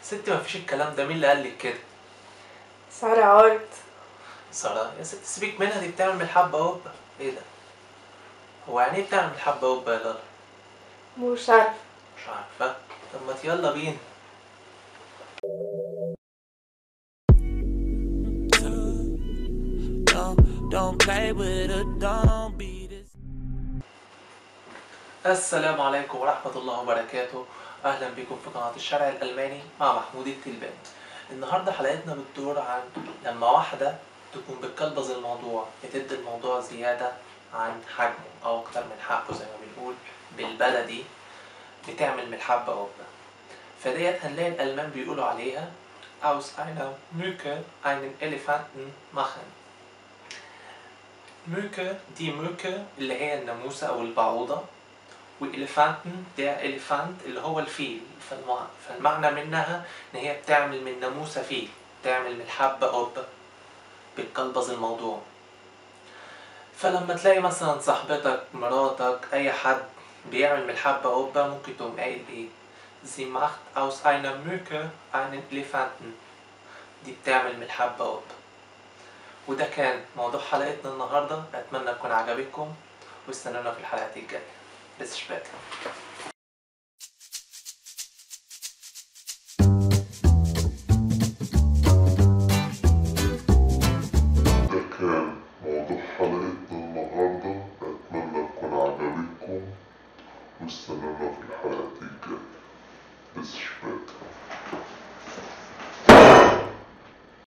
ستي مفيش الكلام ده مين اللي قال لك كده سارة عرض سارة يا ست سيبك منها دي بتعمل من الحبة قبة ايه ده هو يعني ايه بتعمل من الحبة قبة يا لالا مش عارفة مش عارفة طب ما يلا بينا Don't, don't play with her, don't be this. السلام عليكم ورحمة الله وبركاته أهلا بكم في قناة الشارع الألماني مع محمود التلباني النهاردة حلقتنا بتدور عن لما واحدة تكون بتكلبز الموضوع بتدي الموضوع زيادة عن حجمه أو أكتر من حقه زي ما بنقول بالبلدي بتعمل من الحبة قبة فديت هنلاقي الألمان بيقولوا عليها aus einer Mücke einen Elefanten machen Mücke دي Mücke اللي هي الناموسة أو البعوضة والإليفانتن ده إليفانت اللي هو الفيل فالمع... فالمعنى منها إن هي بتعمل من ناموسة فيل بتعمل من الحبة قبة بتكلبز الموضوع فلما تلاقي مثلا صاحبتك مراتك أي حد بيعمل من الحبة قبة ممكن تقوم قايل إيه Sie macht aus einer Mücke einen Elefanten دي بتعمل من الحبة قبة وده كان موضوع حلقتنا النهاردة أتمنى تكون عجبتكم واستنونا في الحلقات الجاية bis später